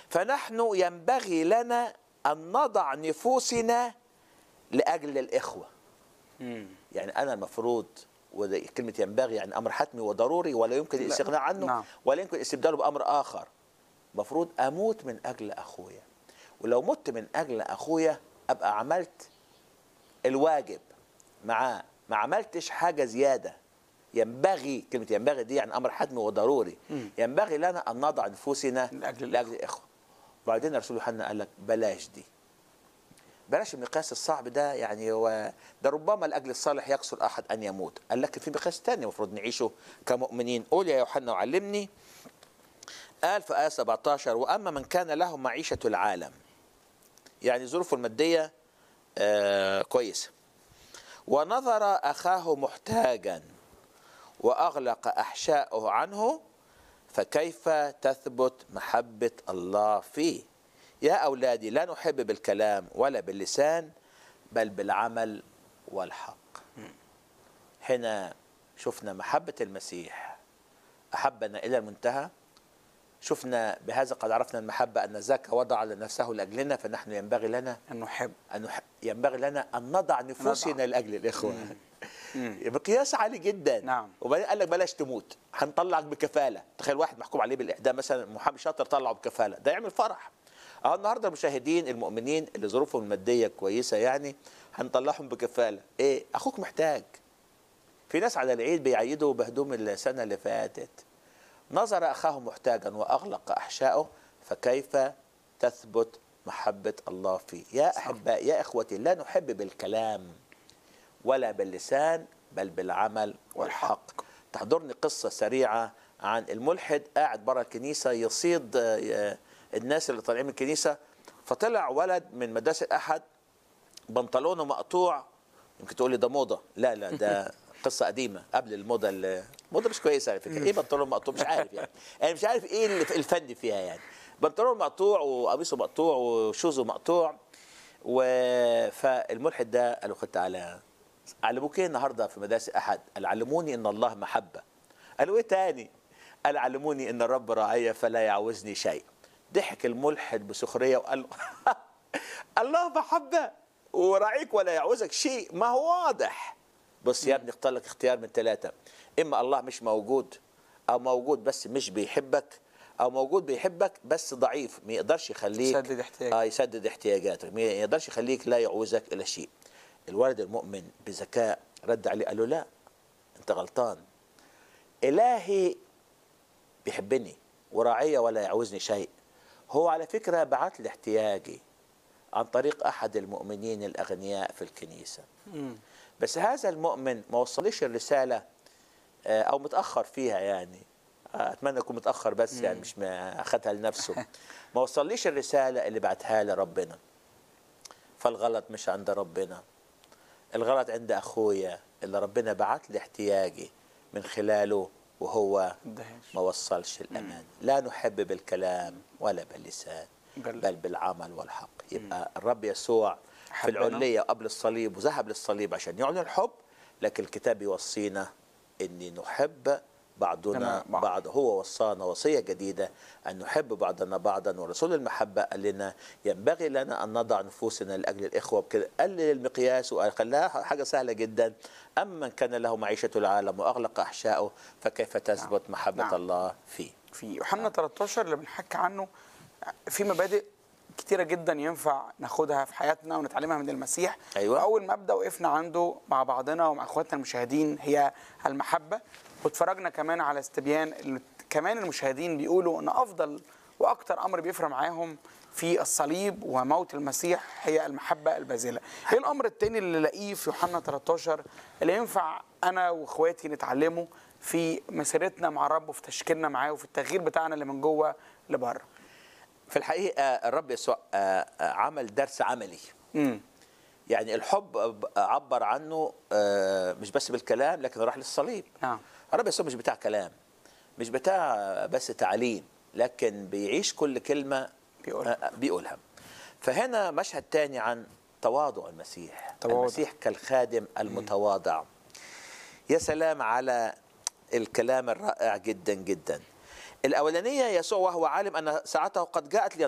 فنحن ينبغي لنا ان نضع نفوسنا لاجل الاخوه مم. يعني انا المفروض وده كلمه ينبغي يعني امر حتمي وضروري ولا يمكن لا. الاستغناء عنه نعم. ولا يمكن استبداله بامر اخر المفروض اموت من اجل اخويا ولو مت من اجل اخويا ابقى عملت الواجب معاه ما عملتش حاجه زياده ينبغي كلمه ينبغي دي يعني امر حتمي وضروري مم. ينبغي لنا ان نضع نفوسنا لأجل لاجل الاخوه وبعدين الرسول يوحنا قال لك بلاش دي بلاش المقياس الصعب ده يعني هو ده ربما لاجل الصالح يقصر احد ان يموت قال لك في مقياس تاني المفروض نعيشه كمؤمنين قول يا يوحنا وعلمني قال في آية 17 وأما من كان له معيشة العالم يعني ظروفه المادية آه كويسة ونظر أخاه محتاجا وأغلق أحشاءه عنه فكيف تثبت محبة الله فيه يا أولادي لا نحب بالكلام ولا باللسان بل بالعمل والحق هنا شفنا محبة المسيح أحبنا إلى المنتهى شفنا بهذا قد عرفنا المحبة أن ذاك وضع لنفسه لأجلنا فنحن ينبغي لنا انه حب أن نح- ينبغي لنا أن نضع نفوسنا نضع. لأجل الإخوة مم. مقياس عالي جدا نعم. وبعدين قال لك بلاش تموت هنطلعك بكفالة تخيل واحد محكوم عليه بالإعدام مثلا محامي شاطر طلعه بكفالة ده يعمل فرح أهو النهارده المشاهدين المؤمنين اللي ظروفهم المادية كويسة يعني هنطلعهم بكفالة إيه أخوك محتاج في ناس على العيد بيعيدوا بهدوم السنة اللي فاتت نظر أخاه محتاجا وأغلق أحشاءه فكيف تثبت محبة الله فيه يا أحباء يا إخوتي لا نحب بالكلام ولا باللسان بل بالعمل والحق تحضرني قصة سريعة عن الملحد قاعد برا الكنيسة يصيد آه، الناس اللي طالعين من الكنيسة فطلع ولد من مدرسة أحد بنطلونه مقطوع يمكن تقول لي ده موضة لا لا ده قصة قديمة قبل الموضة اللي- موضة مش كويسة على فكرة ايه بنطلون مقطوع مش عارف يعني انا مش عارف ايه اللي في الفن فيها يعني بنطلون مقطوع وقميصه مقطوع وشوزه مقطوع و فالملحد ده قال له خد تعالى علموك ايه النهارده في مدارس احد قال علموني ان الله محبه قالوا ايه تاني قال علموني ان الرب راعي فلا يعوزني شيء ضحك الملحد بسخريه وقال له الله محبه وراعيك ولا يعوزك شيء ما هو واضح بص يا ابني اختار لك اختيار من ثلاثه اما الله مش موجود او موجود بس مش بيحبك او موجود بيحبك بس ضعيف ما يقدرش يخليك يسدد احتياجك. اه يسدد احتياجاتك ما يقدرش يخليك لا يعوزك الى شيء الولد المؤمن بذكاء رد عليه قال له لا انت غلطان الهي بيحبني وراعي ولا يعوزني شيء هو على فكره بعت لي احتياجي عن طريق احد المؤمنين الاغنياء في الكنيسه مم. بس هذا المؤمن ما وصليش الرساله آه، او متاخر فيها يعني آه، اتمنى يكون متاخر بس يعني مش ما اخدها لنفسه ما وصليش الرساله اللي بعتها لي ربنا فالغلط مش عند ربنا الغلط عند اخويا اللي ربنا بعت لي احتياجي من خلاله وهو ادهاش. ما وصلش الامان لا نحب بالكلام ولا باللسان بل- بل بالعمل والحق يبقى الرب يسوع في حبنا. العلية قبل الصليب وذهب للصليب عشان يعلن الحب لكن الكتاب يوصينا ان نحب بعضنا تمام، بعض. بعض هو وصانا وصية جديدة أن نحب بعضنا بعضا ورسول المحبة قال لنا ينبغي لنا أن نضع نفوسنا لأجل الإخوة بكده قلل المقياس وخلاها حاجة سهلة جدا أما من كان له معيشة العالم وأغلق أحشاءه فكيف تثبت محبة نعم. الله فيه في يوحنا 13 اللي بنحكي عنه في مبادئ كتيرة جدا ينفع ناخدها في حياتنا ونتعلمها من المسيح أيوة. أول مبدأ وقفنا عنده مع بعضنا ومع إخواتنا المشاهدين هي المحبة واتفرجنا كمان على استبيان اللي كمان المشاهدين بيقولوا إن أفضل وأكتر أمر بيفرق معاهم في الصليب وموت المسيح هي المحبة الباذلة ايه الأمر التاني اللي لاقيه في يوحنا 13 اللي ينفع أنا وإخواتي نتعلمه في مسيرتنا مع الرب وفي تشكيلنا معاه وفي التغيير بتاعنا اللي من جوه لبره في الحقيقة الرب يسوع آه، آه، عمل درس عملي امم يعني الحب عبر عنه آه، مش بس بالكلام لكن راح للصليب نعم الرب يسوع مش بتاع كلام مش بتاع بس تعليم لكن بيعيش كل كلمة بيقولها. آه، بيقولها فهنا مشهد تاني عن تواضع المسيح تواضع. المسيح كالخادم المتواضع يا سلام على الكلام الرائع جدا جدا الأولانية يسوع وهو عالم أن ساعته قد جاءت